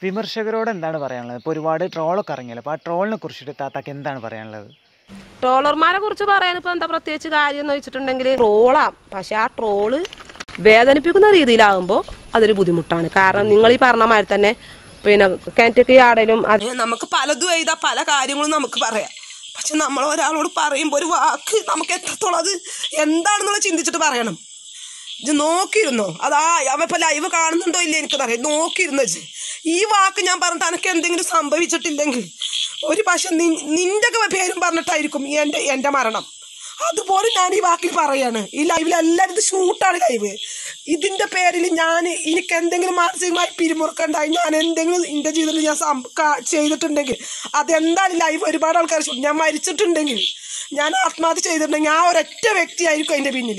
വിമർശകരോട് എന്താണ് പറയാനുള്ളത് ഇപ്പോൾ ഒരുപാട് ട്രോളൊക്കെ ഇറങ്ങിയല്ലോ അപ്പോൾ ആ ട്രോളിനെ കുറിച്ചിട്ട് താത്താക്ക് എന്താണ് പറയാനുള്ളത് ട്രോളർമാരെ കുറിച്ച് പറയാൻ ഇപ്പൊ എന്താ പ്രത്യേകിച്ച് കാര്യം എന്ന് വെച്ചിട്ടുണ്ടെങ്കിൽ ട്രോളാം പക്ഷെ ആ ട്രോള് വേദനിപ്പിക്കുന്ന രീതിയിലാകുമ്പോൾ അതൊരു ബുദ്ധിമുട്ടാണ് കാരണം നിങ്ങൾ ഈ പറഞ്ഞ മാതിരി തന്നെ പിന്നെ കിണറ്റക്ക് ആടലും അത് നമുക്ക് പലതും എഴുതാം പല കാര്യങ്ങളും നമുക്ക് പറയാം പക്ഷെ നമ്മൾ ഒരാളോട് പറയുമ്പോൾ ഒരു വാക്ക് നമുക്ക് എത്രത്തോളം അത് എന്താണെന്നുള്ള ചിന്തിച്ചിട്ട് പറയണം ഇത് നോക്കിയിരുന്നോ അതാ അവ ഇപ്പൊ ലൈവ് കാണുന്നുണ്ടോ ഇല്ല എനിക്കതറിയാം നോക്കിയിരുന്നോ ഇജ്ജ് ഈ വാക്ക് ഞാൻ പറഞ്ഞിട്ട് എനിക്ക് എന്തെങ്കിലും സംഭവിച്ചിട്ടില്ലെങ്കിൽ ഒരു പക്ഷെ നിന്റെ ഒക്കെ പേരും പറഞ്ഞിട്ടായിരിക്കും ഈ എൻ്റെ എൻ്റെ മരണം അതുപോലെ ഞാൻ ഈ വാക്കിൽ പറയാണ് ഈ ലൈവിൽ എല്ലാവരും ഇത് ഷൂട്ടാണ് ലൈവ് ഇതിന്റെ പേരിൽ ഞാൻ എനിക്ക് എന്തെങ്കിലും മാനസികമായി പിരിമുറുക്കുണ്ടായി ഞാൻ എന്തെങ്കിലും എൻ്റെ ജീവിതത്തിൽ ഞാൻ സം- കാ- ചെയ്തിട്ടുണ്ടെങ്കിൽ അതെന്താണ് ലൈവ് ഒരുപാട് ആൾക്കാർ ഷൂട്ട് ഞാൻ മരിച്ചിട്ടുണ്ടെങ്കിൽ ഞാൻ ആത്മഹത്യ ചെയ്തിട്ടുണ്ടെങ്കിൽ ആ ഒരൊറ്റ വ്യക്തിയായിരിക്കും അതിന്റെ പിന്നിൽ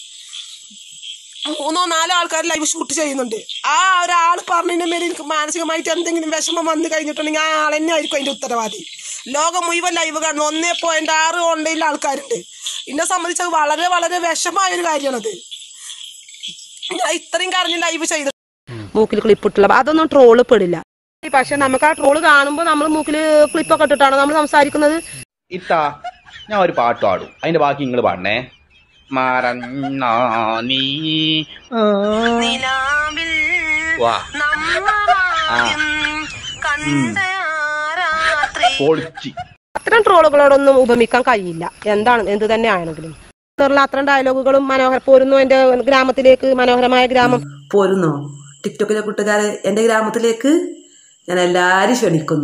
മൂന്നോ നാലോ ആൾക്കാർ ലൈവ് ഷൂട്ട് ചെയ്യുന്നുണ്ട് ആ ഒരാൾ പറഞ്ഞതിന്റെ മേലെ എനിക്ക് മാനസികമായിട്ട് എന്തെങ്കിലും വിഷമം വന്നു കഴിഞ്ഞിട്ടുണ്ടെങ്കിൽ ആ ആൾ തന്നെ ആയിരിക്കും അതിന്റെ ഉത്തരവാദി ലോകം മുഴുവൻ ലൈവ് കാണുന്നു ഒന്നേ പോയിന്റ് ആറ് ഓൺലൈനിൽ ആൾക്കാരുണ്ട് എന്നെ സംബന്ധിച്ച് അത് വളരെ വളരെ വിഷമായ ഒരു കാര്യമാണത് ഞാൻ ഇത്രയും കരഞ്ഞ് ലൈവ് ചെയ്ത് മൂക്കിൽ ക്ലിപ്പിട്ടുള്ള അതൊന്നും ട്രോള് പെടില്ല പക്ഷെ നമുക്ക് ആ ട്രോള് കാണുമ്പോൾ നമ്മൾ മൂക്കിൽ ക്ലിപ്പൊക്കെ ഇട്ടിട്ടാണ് നമ്മൾ സംസാരിക്കുന്നത് ഇത്ത ഞാൻ ഒരു പാട്ട് പാടും അതിന്റെ ബാക്കി നിങ്ങൾ പാടണേ മറന്നാ നീ വാ ആ പൊളിച്ച് അത്തരം ട്രോളുകളോടൊന്നും ഉപമിക്കാൻ കഴിയില്ല എന്താണ് എന്ത് തന്നെ ആണെങ്കിലും ഇത്തരത്തിലുള്ള അത്തരം ഡയലോഗുകളും മനോഹര പോരുന്നു എന്റെ ഗ്രാമത്തിലേക്ക് മനോഹരമായ ഗ്രാമം പോരുന്നോ ടിക്ടോക്കിലെ കൂട്ടുകാരെ എൻ്റെ ഗ്രാമത്തിലേക്ക് ഞാൻ എല്ലാവരും ക്ഷണിക്കുന്നു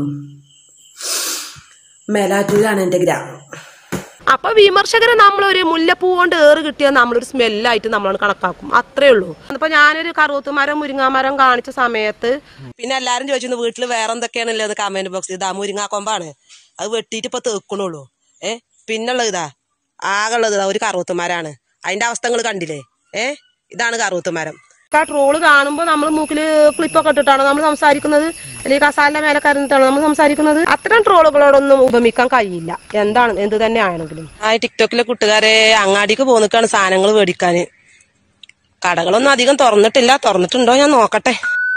മേലാറ്റൂരാണ് എൻ്റെ ഗ്രാമം അപ്പൊ വിമർശകരെ നമ്മളൊരു മുല്ലപ്പൂ കൊണ്ട് ഏറ് കിട്ടിയാൽ നമ്മളൊരു സ്മെല്ലായിട്ട് നമ്മളാണ് കണക്കാക്കും അത്രേ ഉള്ളൂ ഇപ്പൊ ഞാനൊരു കറുവത്തുമരം മുരിങ്ങാമരം കാണിച്ച സമയത്ത് പിന്നെ എല്ലാരും ചോദിച്ചു വീട്ടിൽ വേറെ എന്തൊക്കെയാണല്ലോ അത് കമന്റ് ബോക്സിൽ ഇതാ മുരിങ്ങാക്കൊമ്പാണ് അത് വെട്ടിയിട്ട് ഇപ്പൊ തേക്കണുള്ളൂ ഏ പിന്നുള്ളത് ഇതാ ആകെയുള്ളത് ഇതാ ഒരു കറുവത്തുമാരാണ് അതിന്റെ അവസ്ഥകൾ കണ്ടില്ലേ ഏ ഇതാണ് കറുവത്തുമരം ആ ട്രോള് കാണുമ്പോൾ നമ്മൾ മൂക്കിൽ ക്ലിപ്പൊക്കെ ഇട്ടിട്ടാണ് നമ്മൾ സംസാരിക്കുന്നത് അല്ലെങ്കിൽ കസാലിന്റെ മേലെ കരുന്നിട്ടാണ് നമ്മൾ സംസാരിക്കുന്നത് അത്തരം ട്രോളുകളോടൊന്നും ഉപമിക്കാൻ കഴിയില്ല എന്താണ് എന്ത് തന്നെ ആണെങ്കിലും ആ ടിക്ടോക്കിലെ കൂട്ടുകാരെ അങ്ങാടിക്ക് പോന്നിക്കാണ് സാധനങ്ങൾ മേടിക്കാന് കടകളൊന്നും അധികം തുറന്നിട്ടില്ല തുറന്നിട്ടുണ്ടോ ഞാൻ നോക്കട്ടെ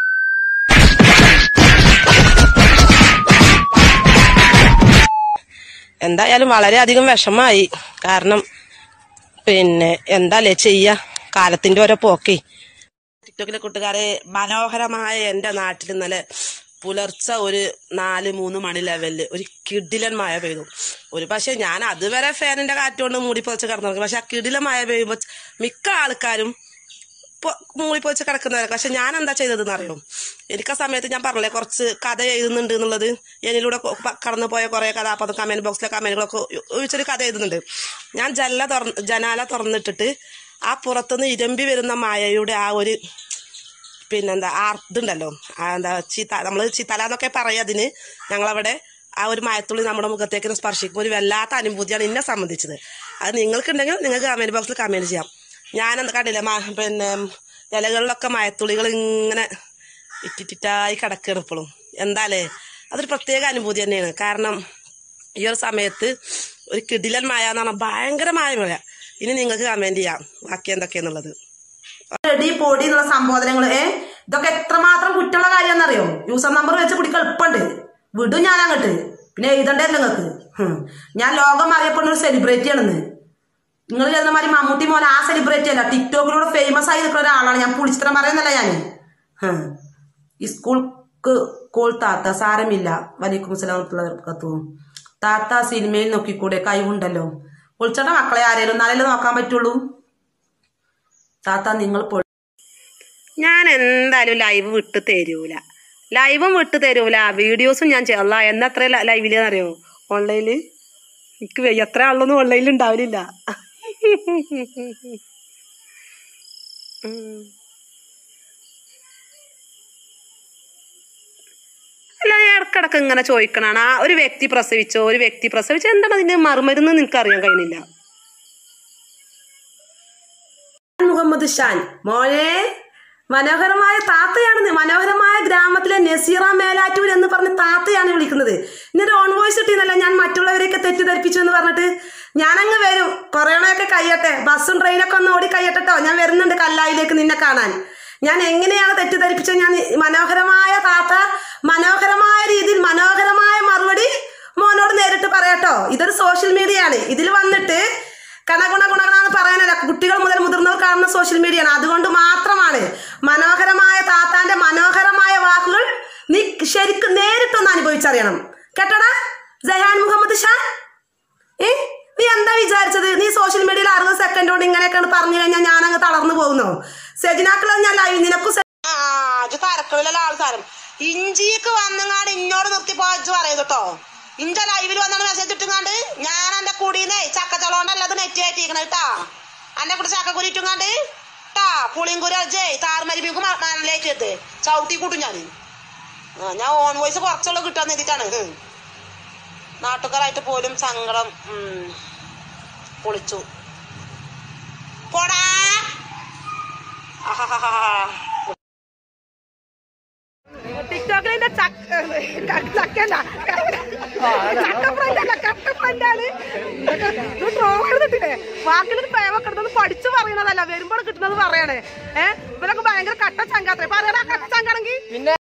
എന്തായാലും വളരെയധികം വിഷമായി കാരണം പിന്നെ എന്താല്ലേ ചെയ്യ കാലത്തിന്റെ ഓരോ പോക്കേ ടിക്ടോക്കിലെ കൂട്ടുകാരെ മനോഹരമായ എൻ്റെ നാട്ടിൽ ഇന്നലെ പുലർച്ചെ ഒരു നാല് മൂന്ന് മണി ലെവലിൽ ഒരു കിടിലൻ മഴ പെയ്തു ഒരു പക്ഷെ ഞാൻ അതുവരെ ഫാനിന്റെ കാറ്റുകൊണ്ട് മൂടിപ്പൊച്ച് കിടന്നു പക്ഷെ ആ കിടിലൻ മഴ പെയ്യുമ്പോൾ മിക്ക ആൾക്കാരും പൊ- മൂളിപ്പൊച്ച് കിടക്കുന്നവരൊക്കെ പക്ഷെ ഞാൻ എന്താ ചെയ്തതെന്ന് അറിയോ എനിക്ക് ആ സമയത്ത് ഞാൻ പറഞ്ഞില്ലേ കുറച്ച് കഥ എഴുതുന്നുണ്ട് എന്നുള്ളത് എന്നിലൂടെ കൊ- പ- കടന്നു പോയ കുറെ കഥാപാത്രം കമന്റ് ബോക്സിലെ കമന്റുകളൊക്കെ ഒഴിച്ചൊരു കഥ എഴുതുന്നുണ്ട് ഞാൻ ജനല തുറന്ന് ജനാല തുറന്നിട്ടിട്ട് ആ പുറത്തുനിന്ന് ഇരമ്പി വരുന്ന മഴയുടെ ആ ഒരു പിന്നെന്താ ആ ഇതുണ്ടല്ലോ ആ എന്താ ചീത്ത നമ്മൾ ചീത്തല എന്നൊക്കെ പറയാം അതിന് ഞങ്ങളവിടെ ആ ഒരു മയത്തുള്ളി നമ്മുടെ മുഖത്തേക്ക് സ്പർശിക്കുമ്പോൾ ഒരു വല്ലാത്ത അനുഭൂതിയാണ് എന്നെ സംബന്ധിച്ചത് അത് നിങ്ങൾക്കുണ്ടെങ്കിൽ നിങ്ങൾക്ക് കമന്റ് ബോക്സിൽ കമന്റ് ചെയ്യാം ഞാനെന്താ കണ്ടില്ല മ- പിന്നെ ഇലകളിലൊക്കെ മയത്തുള്ളികൾ ഇങ്ങനെ ഇറ്റിറ്റിറ്റായി കിടക്കുകയാണ് ഇപ്പോഴും എന്താലേ അതൊരു പ്രത്യേക അനുഭൂതി തന്നെയാണ് കാരണം ഈ ഒരു സമയത്ത് ഒരു കിടിലൻ മഴ എന്ന് പറഞ്ഞാൽ ഭയങ്കരമായ മഴ ഇനി നിങ്ങൾക്ക് കമന്റ് ചെയ്യാം ബാക്കി എന്തൊക്കെയാന്നുള്ളത് റെഡി പൊടി എന്നുള്ള സംബോധനങ്ങൾ ഏ ഇതൊക്കെ എത്രമാത്രം കുറ്റുള്ള കാര്യമെന്നറിയോ യൂസർ നമ്പർ വെച്ച് കുടിക്ക് എളുപ്പമുണ്ട് വിടും ഞാൻ അങ്ങോട്ട് പിന്നെ എഴുതണ്ടേ നിങ്ങൾക്ക് ഹും. ഞാൻ ലോകം അറിയപ്പെടുന്ന ഒരു സെലിബ്രിറ്റി ആണെന്ന് നിങ്ങൾ ചെന്ന മാതിരി മമ്മൂട്ടി മോനെ ആ സെലിബ്രിറ്റി അല്ല ടിക്ടോക്കിലൂടെ ഫേമസ് ആയി നിൽക്കുന്ന ഒരാളാണ് ഞാൻ പുളിച്ചിത്രം പറയുന്നല്ല ഞാൻ ഈ സ്കൂൾക്ക് കോൾ താത്ത സാരമില്ല വലൈക്കും സലാം കത്തു താത്ത സിനിമയിൽ നോക്കിക്കൂടെ കഴിവുണ്ടല്ലോ പൊളിച്ചേട്ട മക്കളെ ആരേലും എന്നാലല്ലേ നോക്കാൻ പറ്റുള്ളൂ താത്ത നിങ്ങൾ പൊ ഞാൻ എന്തായാലും ലൈവ് വിട്ട് തരൂല ലൈവും വിട്ട് തരൂല വീഡിയോസും ഞാൻ ചെയ്യല്ല എന്നത്ര ലൈവില് അറിയോ ഓൺലൈനില് എനിക്ക് വയ്യ, എത്ര ആളൊന്നും ഓൺലൈനിൽ ഉണ്ടാവില്ല അല്ല ഞാൻ ഇടക്കിടക്ക് ഇങ്ങനെ ചോദിക്കണാണ് ആ ഒരു വ്യക്തി പ്രസവിച്ചോ ഒരു വ്യക്തി പ്രസവിച്ചോ എന്താണ് അതിന്റെ മറുമരുന്ന് നിനക്ക് അറിയാൻ കഴിയുന്നില്ല മുഹമ്മദ് ഷാൻ മോനെ മനോഹരമായ താത്തയാണ് നീ. മനോഹരമായ ഗ്രാമത്തിലെ നസീറ മേലാറ്റൂർ എന്ന് പറഞ്ഞ താത്തയാണ് വിളിക്കുന്നത് ഇന്നൊരു ഓൺ വോയിസ് കിട്ടിയെന്നല്ല ഞാൻ മറ്റുള്ളവരെയൊക്കെ തെറ്റിദ്ധരിപ്പിച്ചു എന്ന് പറഞ്ഞിട്ട് ഞാനങ്ങ് വരും കൊറോണയൊക്കെ കഴിയട്ടെ ബസ്സും ട്രെയിനൊക്കെ ഒന്ന് ഓടി കഴിയട്ടോ ഞാൻ വരുന്നുണ്ട് കല്ലായിലേക്ക് നിന്നെ കാണാൻ ഞാൻ എങ്ങനെയാണ് തെറ്റിദ്ധരിപ്പിച്ചത് ഞാൻ മനോഹരമായ താത്ത മീഡിയ ആണ് ഇതിൽ വന്നിട്ട് കണ ഗുണ ഗുണഗണെന്ന് പറയാനല്ല കുട്ടികൾ മുതൽ മുതിർന്നവർ കാണുന്ന സോഷ്യൽ മീഡിയ ആണ് അതുകൊണ്ട് മാത്രമാണ് മനോഹരമായ താത്താന്റെ മനോഹരമായ വാക്കുകൾ നീ ശരിക്കും നേരിട്ടൊന്ന് അനുഭവിച്ചറിയണം കേട്ടോടാ ജഹാൻ മുഹമ്മദ് ഷാ ഏ നീ എന്താ വിചാരിച്ചത് നീ സോഷ്യൽ മീഡിയയിൽ അറുപത് സെക്കൻഡ് കൊണ്ട് ഇങ്ങനെയൊക്കെയാണ് പറഞ്ഞു കഴിഞ്ഞാൽ ഞാൻ അങ്ങ് തളർന്നു പോകുന്നോ സെജിനാക്കൾ ഞാൻ ലൈവ് നിനക്കും സെ- ആ ഇത് തരക്കളിലുള്ള ആൾക്കാരും ഇഞ്ചിക്ക് വന്നങ്ങാണ്ട് ഇന്നോട് നിർത്തി പോച്ചു പറയുന്നു കേട്ടോ ഇഞ്ച ലൈവിൽ വന്നാണ് മെസ്സേജ് ഇട്ടുങ്ങാണ്ട് ഞാൻ എന്റെ കുടീന്നേ ചക്കച്ചളോണ്ടല്ല അത് നെറ്റ് കയറ്റിക്കണ കേട്ടാ എന്നെ കൂടെ ചക്കക്കുരി ഇട്ടുങ്ങാണ്ട് ട്ടാ പുളിങ്കുരി അജേ താർമരിപ്പിക്കും മനലേറ്റ് ചവിട്ടി കൂട്ടും ഞാൻ ആ ഞാൻ ഓൺ വോയിസ് കുറച്ചുള്ള കിട്ടാന്ന് എഴുതിട്ടാണ് നാട്ടുകാരായിട്ട് പോലും സങ്കടം ഉം, പൊളിച്ചു പോടാ ആഹാഹാഹാ ടിക്ടോക്കിൽ എന്റെ ചക്കല്ല ചക്കഫ്രണ്ടല്ല കട്ടഫ്രണ്ടാണ് ട്രോൾ എടുത്തിട്ടില്ലേ വാക്കിൽ പേവൊക്കെ എടുത്തൊന്ന് പഠിച്ചു പറയണതല്ല വരുമ്പോൾ കിട്ടുന്നത് പറയണേ ഏഹ് ഇവരൊക്കെ ഭയങ്കര കട്ട ചങ്കാത്രേ പറയണ കട്ട ചങ്കാണെങ്കിൽ